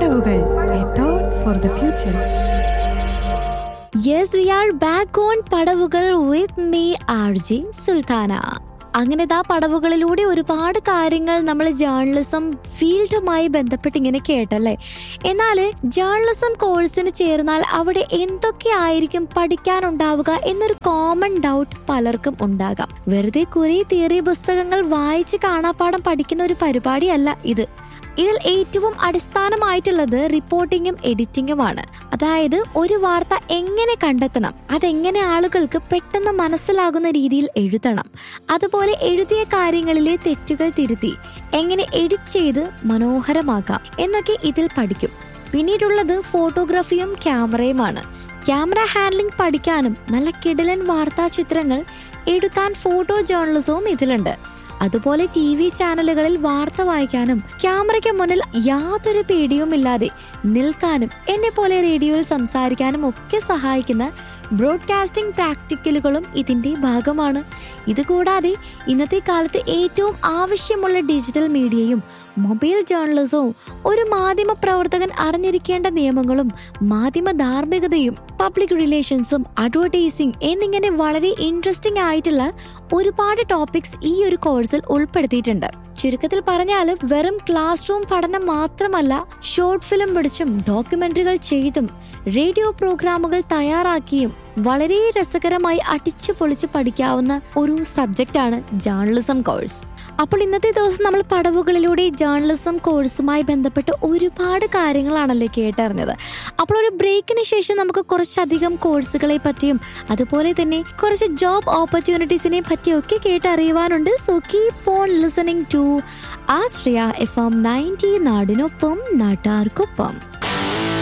പടവുകൾ a thought for the future yes we are back on പടവുകൾ with me R G Sulthana അങ്ങനെ ദാ പടവുകളിലൂടെ ഒരുപാട് കാര്യങ്ങൾ നമ്മൾ ജേർണലിസം ഫീൽഡുമായി ബന്ധപ്പെട്ട് ഇങ്ങനെ കേട്ടല്ലേ എന്നാൽ ജേർണലിസം കോഴ്സിന് ചേർന്നാൽ അവിടെ എന്തൊക്കെ ആയിരിക്കും പഠിക്കാനുണ്ടാവുക എന്നൊരു കോമൺ ഡൗട്ട് പലർക്കും ഉണ്ടാകാം വെറുതെ കുറെ തിയറി പുസ്തകങ്ങൾ വായിച്ച് കാണാപ്പാടം പഠിക്കുന്ന ഒരു പരിപാടിയല്ല ഇത് ഇതിൽ ഏറ്റവും അടിസ്ഥാനമായിട്ടുള്ളത് റിപ്പോർട്ടിങ്ങും എഡിറ്റിംഗുമാണ് അതായത് ഒരു വാർത്ത എങ്ങനെ കണ്ടെത്തണം അതെങ്ങനെ ആളുകൾക്ക് പെട്ടെന്ന് മനസ്സിലാകുന്ന രീതിയിൽ എഴുതണം അതുപോലെ എഴുതിയ കാര്യങ്ങളിലെ തെറ്റുകൾ തിരുത്തി എങ്ങനെ എഡിറ്റ് ചെയ്ത് മനോഹരമാക്കാം എന്നൊക്കെ ഇതിൽ പഠിക്കും പിന്നീടുള്ളത് ഫോട്ടോഗ്രാഫിയും ക്യാമറയുമാണ് ക്യാമറ ഹാൻഡ്ലിംഗ് പഠിക്കാനും നല്ല കിടലൻ വാർത്താ ചിത്രങ്ങൾ എടുക്കാൻ ഫോട്ടോ ജേർണലിസവും ഇതിലുണ്ട് അതുപോലെ ടി വി ചാനലുകളിൽ വാർത്ത വായിക്കാനും ക്യാമറയ്ക്ക് മുന്നിൽ യാതൊരു പേടിയുമില്ലാതെ നിൽക്കാനും എന്നെ പോലെ റേഡിയോയിൽ സംസാരിക്കാനും ഒക്കെ സഹായിക്കുന്ന ബ്രോഡ്കാസ്റ്റിംഗ് പ്രാക്ടിക്കലുകളും ഇതിന്റെ ഭാഗമാണ് ഇതുകൂടാതെ ഇന്നത്തെ കാലത്ത് ഏറ്റവും ആവശ്യമുള്ള ഡിജിറ്റൽ മീഡിയയും മൊബൈൽ ജേർണലിസവും ഒരു മാധ്യമ പ്രവർത്തകൻ അറിഞ്ഞിരിക്കേണ്ട നിയമങ്ങളും മാധ്യമ ധാർമ്മികതയും പബ്ലിക് റിലേഷൻസും അഡ്വർടൈസിംഗ് എന്നിങ്ങനെ വളരെ ഇൻട്രസ്റ്റിംഗ് ആയിട്ടുള്ള ഒരുപാട് ടോപ്പിക്സ് ഈ ഒരു കോഴ്സിൽ ഉൾപ്പെടുത്തിയിട്ടുണ്ട് ചുരുക്കത്തിൽ പറഞ്ഞാൽ വെറും ക്ലാസ് റൂം പഠനം മാത്രമല്ല ഷോർട്ട് ഫിലിം പിടിച്ചും ഡോക്യുമെന്ററികൾ ചെയ്തും റേഡിയോ പ്രോഗ്രാമുകൾ തയ്യാറാക്കിയും വളരെ രസകരമായി അടിച്ചു പൊളിച്ച് പഠിക്കാവുന്ന ഒരു സബ്ജക്റ്റാണ് ജേർണലിസം കോഴ്സ് അപ്പോൾ ഇന്നത്തെ ദിവസം നമ്മൾ പടവുകളിലൂടെ ജേർണലിസം കോഴ്സുമായി ബന്ധപ്പെട്ട് ഒരുപാട് കാര്യങ്ങളാണല്ലേ കേട്ടറിഞ്ഞത് അപ്പോൾ ഒരു ബ്രേക്കിന് ശേഷം നമുക്ക് കുറച്ചധികം കോഴ്സുകളെ പറ്റിയും അതുപോലെ തന്നെ കുറച്ച് ജോബ് ഓപ്പർച്യൂണിറ്റീസിനെ പറ്റിയൊക്കെ കേട്ടറിയുവാനുണ്ട് so keep on listening to Ashraya F M ninety നാടിനൊപ്പം നാട്ടാർക്കൊപ്പം